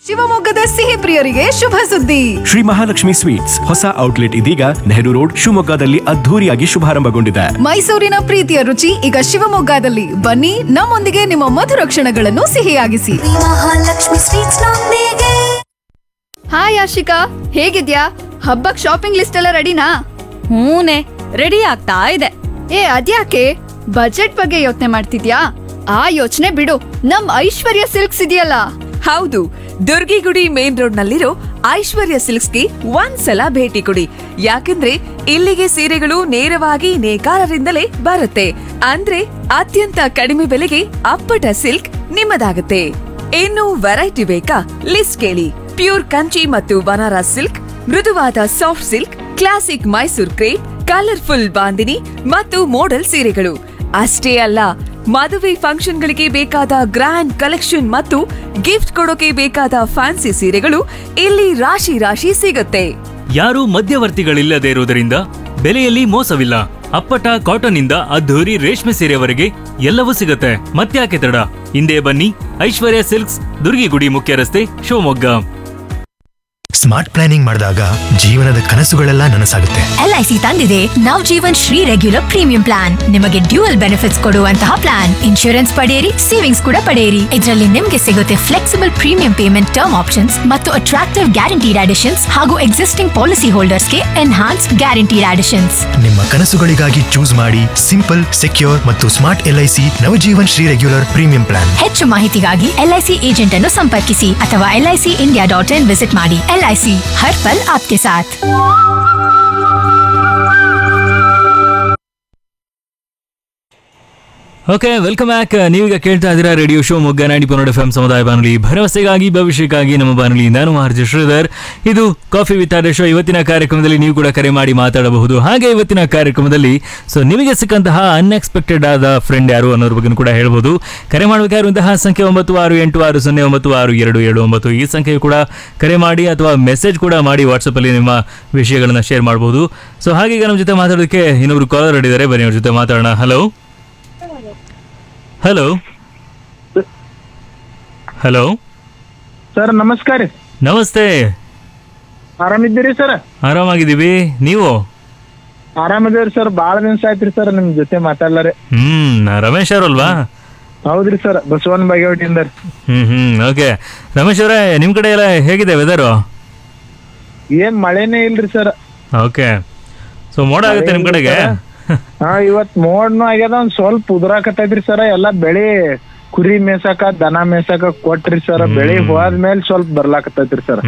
ಶಿವಮೊಗ್ಗದ ಸಿಹಿ ಪ್ರಿಯರಿಗೆ ಶುಭ ಸುದ್ದಿ ಶ್ರೀ ಮಹಾಲಕ್ಷ್ಮಿ ಸ್ವೀಟ್ಸ್ ಹೊಸ ಔಟ್ಲೆಟ್ ಇದೀಗ ನೆಹರು ರೋಡ್ ಶಿವಮೊಗ್ಗದಲ್ಲಿ ಅದ್ಧೂರಿಯಾಗಿ ಶುಭಾರಂಭಗೊಂಡಿದೆ ಮೈಸೂರಿನ ಪ್ರೀತಿಯ ರುಚಿ ಈಗ ಶಿವಮೊಗ್ಗದಲ್ಲಿ ಬನ್ನಿ ನಮ್ಮೊಂದಿಗೆ ನಿಮ್ಮ ಮಧುರ ಕ್ಷಣಗಳನ್ನು ಸಿಹಿಯಾಗಿಸಿ ಮಹಾಲಕ್ಷ್ಮಿ ಸ್ವೀಟ್ಸ್ ನೊಂದಿಗೆ ಹಾಯ್ ಆಶಿಕಾ ಹೇಗಿದ್ಯಾ ಹಬ್ಬಕ್ ಶಾಪಿಂಗ್ ಲಿಸ್ಟ್ ಎಲ್ಲ ರೆಡಿನಾ ಹೂನೆ ರೆಡಿ ಆಗ್ತಾ ಇದೆ ಏ ಅದ್ಯಾಕೆ ಬಜೆಟ್ ಬಗ್ಗೆ ಯೋಚನೆ ಮಾಡ್ತಿದ್ಯಾ ಆ ಯೋಚನೆ ಬಿಡು ನಮ್ ಐಶ್ವರ್ಯ ಸಿಲ್ಕ್ಸ್ ಇದೆಯಲ್ಲ ಹೌದು ದುರ್ಗಿಗುಡಿ ಮೇನ್ ರೋಡ್ ನಲ್ಲಿರೋ ಐಶ್ವರ್ಯ ಸಿಲ್ಕ್ಸ್ಗೆ ಒಂದ್ಸಲ ಭೇಟಿ ಕೊಡಿ ಯಾಕಂದ್ರೆ ಇಲ್ಲಿಗೆ ಸೀರೆಗಳು ನೇರವಾಗಿ ನೇಕಾರರಿಂದಲೇ ಬರುತ್ತೆ ಅಂದ್ರೆ ಅತ್ಯಂತ ಕಡಿಮೆ ಬೆಲೆಗೆ ಅಪ್ಪಟ ಸಿಲ್ಕ್ ನಿಮ್ಮದಾಗುತ್ತೆ ಇನ್ನು ವೆರೈಟಿ ಬೇಕಾ ಲಿಸ್ಟ್ ಕೇಳಿ ಪ್ಯೂರ್ ಕಂಚಿ ಮತ್ತು ಬನಾರಸ್ ಸಿಲ್ಕ್ ಮೃದುವಾದ soft silk classic Mysore crepe colourful Bandhani ಮತ್ತು ಮೋಡಲ್ ಸೀರೆಗಳು ಅಷ್ಟೇ ಅಲ್ಲ ಮದುವೆ ಫಂಕ್ಷನ್ಗಳಿಗೆ ಬೇಕಾದ ಗ್ರ್ಯಾಂಡ್ ಕಲೆಕ್ಷನ್ ಮತ್ತು ಗಿಫ್ಟ್ ಕೊಡೋಕೆ ಬೇಕಾದ ಫ್ಯಾನ್ಸಿ ಸೀರೆಗಳು ಇಲ್ಲಿ ರಾಶಿ ರಾಶಿ ಸಿಗುತ್ತೆ ಯಾರೂ ಮಧ್ಯವರ್ತಿಗಳಿಲ್ಲದೆ ಇರುವುದರಿಂದ ಬೆಲೆಯಲ್ಲಿ ಮೋಸವಿಲ್ಲ ಅಪ್ಪಟ ಕಾಟನ್ ಇಂದ ಅದ್ಧೂರಿ ರೇಷ್ಮೆ ಸೀರೆವರೆಗೆ ಎಲ್ಲವೂ ಸಿಗುತ್ತೆ ಮತ್ತ್ಯಾಕೆ ತಡ ಹಿಂದೆ ಬನ್ನಿ ಐಶ್ವರ್ಯ ಸಿಲ್ಕ್ಸ್ ದುರ್ಗಿಗುಡಿ ಮುಖ್ಯ ರಸ್ತೆ ಶಿವಮೊಗ್ಗ ಸ್ಮಾರ್ಟ್ ಪ್ಲಾನಿಂಗ್ ಮಾಡಿದಾಗ ಜೀವನದ ಕನಸುಗಳೆಲ್ಲ ನನಸಾಗುತ್ತೆ ಎಲ್ಐಸಿ ತಂದಿದೆ Nav Jeevan Shri regular premium plan ನಿಮಗೆ ಡ್ಯೂಯಲ್ ಬೆನಿಫಿಟ್ಸ್ ಕೊಡುವಂತಹ ಪ್ಲಾನ್ ಇನ್ಶೂರೆನ್ಸ್ ಪಡೆಯಿರಿ ಸೇವಿಂಗ್ಸ್ ಕೂಡ ಪಡೆಯಿರಿ ಇದರಲ್ಲಿ ನಿಮಗೆ ಸಿಗುತ್ತೆ flexible premium payment term options ಮತ್ತು ಅಟ್ರಾಕ್ಟಿವ್ ಗ್ಯಾರಂಟಿಡ್ ಅಡಿಷನ್ಸ್ ಹಾಗೂ ಎಕ್ಸಿಸ್ಟಿಂಗ್ ಪಾಲಿಸಿ ಹೋಲ್ಡರ್ಸ್ಗೆ ಎನ್ಹಾನ್ಸ್ಡ್ ಗ್ಯಾರಂಟಿಡ್ ಅಡಿಷನ್ಸ್ ನಿಮ್ಮ ಕನಸುಗಳಿಗಾಗಿ ಚೂಸ್ ಮಾಡಿ ಸಿಂಪಲ್ ಸೆಕ್ಯೂರ್ ಮತ್ತು smart LIC Navjeevan Shri regular premium plan ಹೆಚ್ಚು ಮಾಹಿತಿಗಾಗಿ ಎಲ್ಐಸಿ ಏಜೆಂಟ್ ಅನ್ನು ಸಂಪರ್ಕಿಸಿ ಅಥವಾ LIC India dot in visit ಮಾಡಿ ಎಲ್ಐಸಿ ಹರ್ ಪಲ್ ಆಪ್ಕೆ ಸಾಥ್ ಓಕೆ ವೆಲ್ಕಮ್ ಬ್ಯಾಕ್ ನೀವೀಗ ಕೇಳ್ತಾ ಇದ್ದೀರಾ ರೇಡಿಯೋ ಶೋ ಮೊಗ್ಗ ನಾಡಿ ಪನ್ನಡ ಎಫ್ ಸಮುದಾಯ ಬಾನುಲಿ ಭರವಸೆಗಾಗಿ ಭವಿಷ್ಯಕ್ಕಾಗಿ ನಮ್ಮ ಬಾನುಲಿ ನಾನು ಆರ್ಜಿ ಶ್ರೀಧರ್ ಇದು ಕಾಫಿ ವಿತ್ ಆರ್ ಶೋ ಇವತ್ತಿನ ಕಾರ್ಯಕ್ರಮದಲ್ಲಿ ನೀವು ಕೂಡ ಕರೆ ಮಾಡಿ ಮಾತಾಡಬಹುದು ಹಾಗೆ ಇವತ್ತಿನ ಕಾರ್ಯಕ್ರಮದಲ್ಲಿ ಸೊ ನಿಮಗೆ ಸಿಕ್ಕಂತಹ ಅನ್ಎಕ್ಸ್ಪೆಕ್ಟೆಡ್ ಆದ ಫ್ರೆಂಡ್ ಯಾರು ಅನ್ನೋದ್ರ ಬಗ್ಗೆ ಕೂಡ ಹೇಳ್ಬೋದು ಕರೆ ಮಾಡಬೇಕಾಗಿರುವಂತಹ ಸಂಖ್ಯೆ ಒಂಬತ್ತು ಆರು ಎಂಟು ಆರು ಸೊನ್ನೆ ಒಂಬತ್ತು ಆರು ಎರಡು ಏಳು ಒಂಬತ್ತು ಈ ಸಂಖ್ಯೆಯು ಕೂಡ ಕರೆ ಮಾಡಿ ಅಥವಾ ಮೆಸೇಜ್ ಕೂಡ ಮಾಡಿ ವಾಟ್ಸಪ್ಪಲ್ಲಿ ನಿಮ್ಮ ವಿಷಯಗಳನ್ನ ಶೇರ್ ಮಾಡ್ಬೋದು ಸೊ ಹಾಗೆ ಈಗ ನಮ್ಮ ಜೊತೆ ಮಾತಾಡೋದಕ್ಕೆ ಇನ್ನೊಬ್ರು ಕಾಲರ್ ಇದ್ದಾರೆ ಬನ್ನಿ ಅವ್ರ ಜೊತೆ ಮಾತಾಡೋಣ ಹಲೋ ಹಲೋ ಹಲೋ ಸರ್ ನಮಸ್ಕಾರ ರೀ ನಮಸ್ತೆ ಆರಾಮಿದ್ದೀರಿ ಸರ್ ಆರಾಮಾಗಿದ್ದೀವಿ ನೀವು ಆರಾಮಿದ್ದೀರಿ ಸರ್ ಭಾಳ ದಿವಸ ಆಯ್ತ್ರಿ ಸರ್ ನಿಮ್ ಜೊತೆ ಮಾತಾಡ್ಲಾರೆ ಹ್ಮ್ ರಮೇಶ್ ಅವರಲ್ವಾ ಹೌದ್ರಿ ಸರ್ ಬಸವನ್ ಬಾಗೇವಾಡಿಯಿಂದ ರೀ. ಹ್ಮ್ ಹ್ಮ್ ಓಕೆ ರಮೇಶ್ ಅವರೇ ನಿಮ್ ಕಡೆ ಎಲ್ಲ ಹೇಗಿದೆ ವೆದರು ಏನ್ ಮಳೆನೇ ಇಲ್ರಿ ಸರ್ ಓಕೆ ಸೊ ಮೋಡ ಆಗುತ್ತೆ ನಿಮ್ ಕಡೆಗೆ ಹಾ ಇವತ್ ಮೋಡ್ನು ಆಗ್ಯದ ಒಂದ್ ಸ್ವಲ್ಪ ಉದುರಾಕತೈತ್ರಿ ಸರ್ ಎಲ್ಲಾ ಬೆಳಿ ಕುರಿ ಮೇಸಾಕ ದನ ಮೇಸಾಕ ಕೊಟ್ರಿ ಸರ್ ಬೆಳಿ ಹೋದ್ಮೇಲೆ ಸ್ವಲ್ಪ ಬರ್ಲಾಕತೈತ್ರಿ ಸರ್